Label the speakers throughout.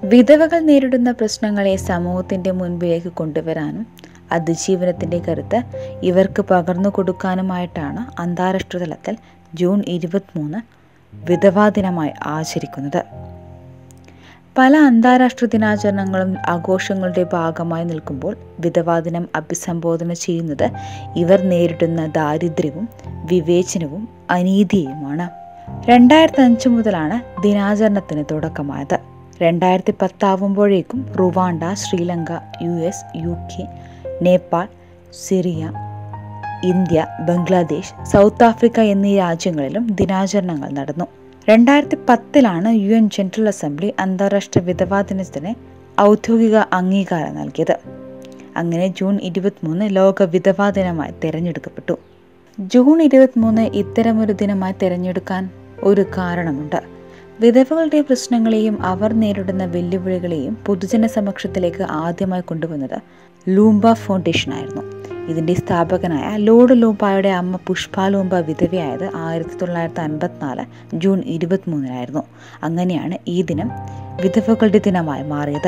Speaker 1: വിധവകൾ നേരിടുന്ന പ്രശ്നങ്ങളെ സമൂഹത്തിൻ്റെ മുൻപിലേക്ക് കൊണ്ടുവരാനും അതിജീവനത്തിൻ്റെ കരുത്ത് ഇവർക്ക് പകർന്നു കൊടുക്കാനുമായിട്ടാണ് അന്താരാഷ്ട്ര തലത്തിൽ ജൂൺ ഇരുപത്തിമൂന്ന് വിധവാ ദിനമായി ആചരിക്കുന്നത് പല അന്താരാഷ്ട്ര ദിനാചരണങ്ങളും ആഘോഷങ്ങളുടെ ഭാഗമായി നിൽക്കുമ്പോൾ വിധവാ ദിനം അഭിസംബോധന ചെയ്യുന്നത് ഇവർ നേരിടുന്ന ദാരിദ്ര്യവും വിവേചനവും അനീതിയുമാണ് രണ്ടായിരത്തി അഞ്ച് മുതലാണ് ദിനാചരണത്തിന് തുടക്കമായത് രണ്ടായിരത്തി പത്താവുമ്പോഴേക്കും Rwanda Sri Lanka U S U K Nepal Syria India Bangladesh South Africa എന്നീ രാജ്യങ്ങളിലും ദിനാചരണങ്ങൾ നടന്നു രണ്ടായിരത്തി പത്തിലാണ് യു എൻ ജനറൽ അസംബ്ലി അന്താരാഷ്ട്ര വിധവാ ദിനത്തിന് ഔദ്യോഗിക അംഗീകാരം നൽകിയത് അങ്ങനെ ജൂൺ ഇരുപത്തിമൂന്ന് ലോക വിധവാ ദിനമായി തിരഞ്ഞെടുക്കപ്പെട്ടു ജൂൺ ഇരുപത്തിമൂന്ന് ഇത്തരമൊരു ദിനമായി തിരഞ്ഞെടുക്കാൻ ഒരു കാരണമുണ്ട് വിധവകളുടെ പ്രശ്നങ്ങളെയും അവർ നേരിടുന്ന വെല്ലുവിളികളെയും പൊതുജന സമക്ഷത്തിലേക്ക് ആദ്യമായി കൊണ്ടുവന്നത് ലൂംബ ഫൗണ്ടേഷൻ ആയിരുന്നു ഇതിൻ്റെ സ്ഥാപകനായ ലോർഡ് ലൂംബായുടെ അമ്മ പുഷ്പ ലൂംബ വിധവയായത് ആയിരത്തി തൊള്ളായിരത്തി അൻപത്തിനാല് ജൂൺ ഇരുപത്തിമൂന്നിനായിരുന്നു അങ്ങനെയാണ് ഈ ദിനം വിധവകളുടെ ദിനമായി മാറിയത്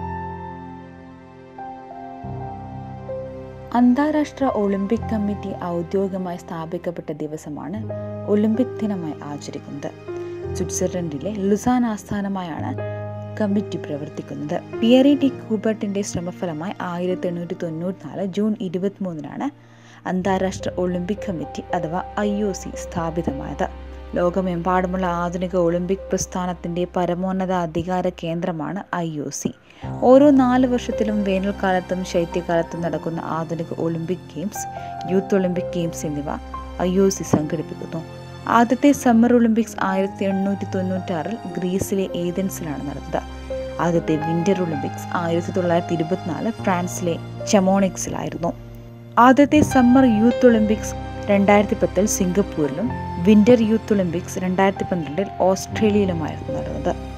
Speaker 1: അന്താരാഷ്ട്ര ഒളിമ്പിക് കമ്മിറ്റി ഔദ്യോഗികമായി സ്ഥാപിക്കപ്പെട്ട ദിവസമാണ് ഒളിമ്പിക് ദിനമായി ആചരിക്കുന്നത് സ്വിറ്റ്സർലൻഡിലെ ലുസാൻ ആസ്ഥാനമായാണ് കമ്മിറ്റി പ്രവർത്തിക്കുന്നത് പിയറി ടി കൂബർട്ടിന്റെ ശ്രമഫലമായി ആയിരത്തി എണ്ണൂറ്റി തൊണ്ണൂറ്റിനാല് ജൂൺ ഇരുപത്തിമൂന്നിനാണ് അന്താരാഷ്ട്ര ഒളിമ്പിക് കമ്മിറ്റി അഥവാ ഐ ഒ സി സ്ഥാപിതമായത് ലോകമെമ്പാടുമുള്ള ആധുനിക ഒളിമ്പിക് പ്രസ്ഥാനത്തിന്റെ പരമോന്നത അധികാര കേന്ദ്രമാണ് ഐ ഒ സി ഓരോ നാല് വർഷത്തിലും വേനൽക്കാലത്തും ശൈത്യകാലത്തും നടക്കുന്ന ആധുനിക Olympic games youth Olympic games എന്നിവ ഐ ഒ സി സംഘടിപ്പിക്കുന്നു ആദ്യത്തെ സമ്മർ ഒളിമ്പിക്സ് ആയിരത്തി എണ്ണൂറ്റി തൊണ്ണൂറ്റാറിൽ ഗ്രീസിലെ ഏതൻസിലാണ് നടന്നത് ആദ്യത്തെ വിന്റർ ഒളിമ്പിക്സ് ആയിരത്തി തൊള്ളായിരത്തി ഇരുപത്തിനാല് ഫ്രാൻസിലെ ചെമോണിക്സിലായിരുന്നു ആദ്യത്തെ സമ്മർ യൂത്ത് ഒളിമ്പിക്സ് രണ്ടായിരത്തി പത്തിൽ സിംഗപ്പൂരിലും വിന്റർ യൂത്ത് ഒളിമ്പിക്സ് രണ്ടായിരത്തി പന്ത്രണ്ടിൽ ഓസ്ട്രേലിയയിലുമായിരുന്നു നടന്നത്